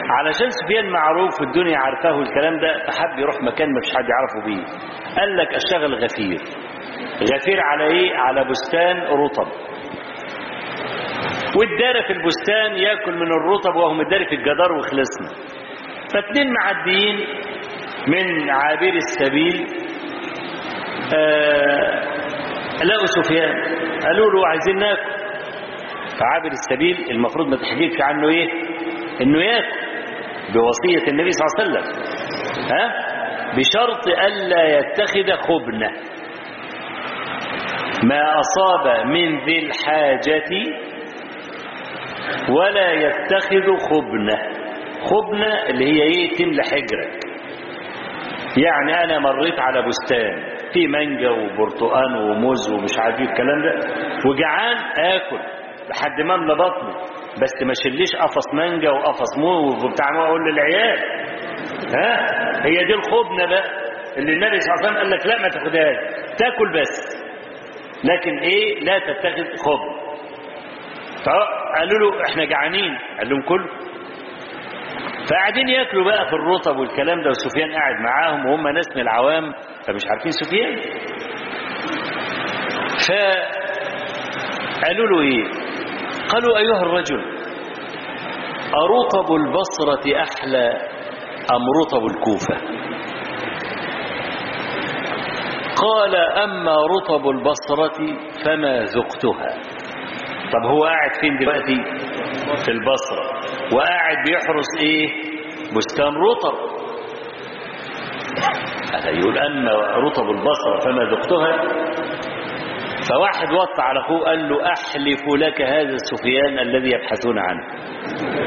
علشان سفيان معروف والدنيا عارفاه والكلام ده فحب يروح مكان ما فيش حد يعرفه بيه قال لك اشتغل غفير غفير على ايه على بستان رطب والدار في البستان ياكل من الرطب وهو مداري في الجدار وخلصنا فاتنين معديين من عابر السبيل آه لقوا سفيان قالوا له عايزين ناكل فعابر السبيل المفروض ما تحكيش عنه ايه انه ياكل بوصية النبي صلى الله عليه وسلم ها بشرط ألا يتخذ خبنة ما أصاب من ذي الحاجة ولا يتخذ خبنة خبنة اللي هي ايه تملى حجرك يعني انا مريت على بستان في مانجا وبرتقان وموز ومش عارف ايه الكلام ده وجعان اكل لحد ما املى بطني بس ما شليش قفص مانجا وقفص موز وبتاع ما اقول للعيال ها هي دي الخبنه بقى اللي النبي صلى الله عليه وسلم قال لك لا ما تاخدهاش تاكل بس لكن ايه لا تتخذ خبن فقالوا له احنا جعانين قال لهم كله فقاعدين ياكلوا بقى في الرطب والكلام ده وسفيان قاعد معاهم وهم ناس من العوام فمش عارفين سفيان فقالوا له ايه قالوا ايها الرجل أرطب البصرة أحلى أم رطب الكوفة قال أما رطب البصرة فما ذقتها طب هو قاعد فين دلوقتي في البصرة وقاعد بيحرس ايه بستان رطب هذا يقول أما رطب البصرة فما ذقتها فواحد وطى على أخوه قال له أحلف لك هذا السفيان الذي يبحثون عنه